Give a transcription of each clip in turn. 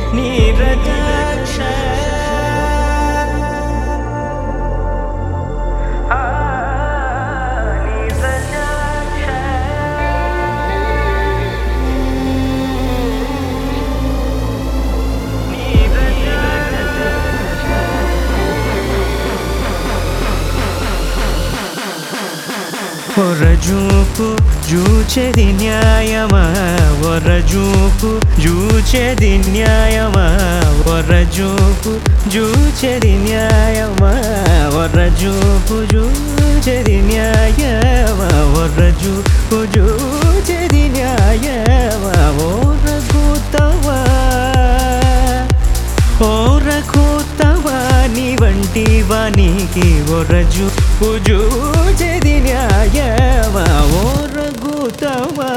నీరజాక్ష ఆ, నీరజాక్ష ఒరజూపు జూచెది న్యాయమా ఒరజూపు జూచెది న్యాయమా ఒరజూపు జూచెది న్యాయమా ఒరజూపు జూచెది న్యాయమా ఒరజూపు జూచెది న్యాయమా ఓరగుతవా ఓరకూతవాని వంటి వానికి ఒరజు పుజూజది న్యాయమా ఓరగూతమా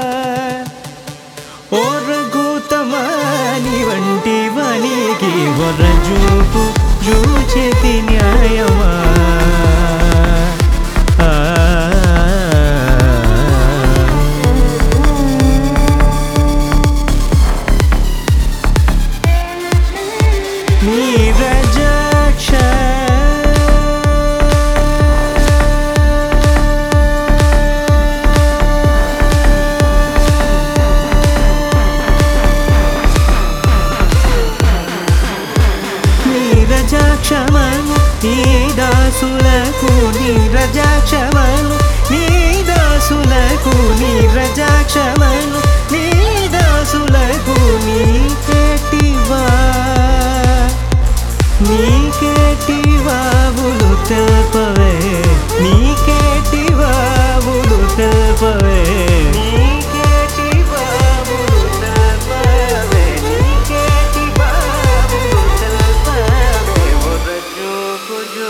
ఓరగూతమాని వంటి వానికి ఒరజూపు జూచెది న్యాయమా ఆ నీరజాక్ష నీరజాక్షమను నీ దాసులకు నీరజాక్షమను నీ దాసులకు నీరజాక్షమను నీ దాసులకు నీ కేటివా నీకేటి వావులు తెల్పవే నీకేటి వావులు తెల్పవే నీకేటి వావులు తెల్పవే నీకేటి వావులు తెల్పవే ఒరజు కుజు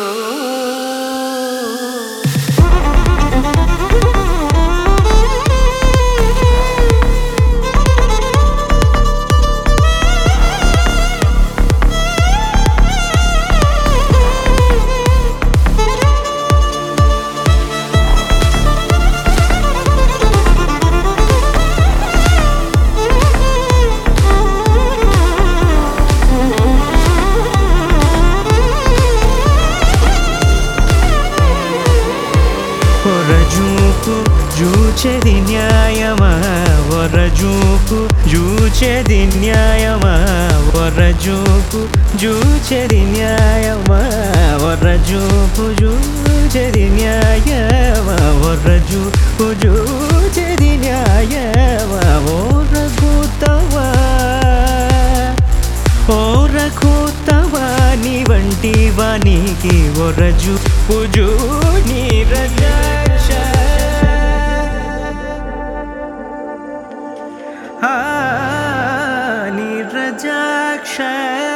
ఒరజూపు జూచెది న్యాయమా ఒరజూపు జూచెది న్యాయమా ఒరజూపు జూచెది న్యాయమా ఒరజూపు జూచెది న్యాయమా ఒరజూపు జూచెది న్యాయమా ఓరగుతవా ఓరకూతవాని వంటి వానికి ఒరజు పుజు నీరజాక్ష ఆ, నీరజాక్ష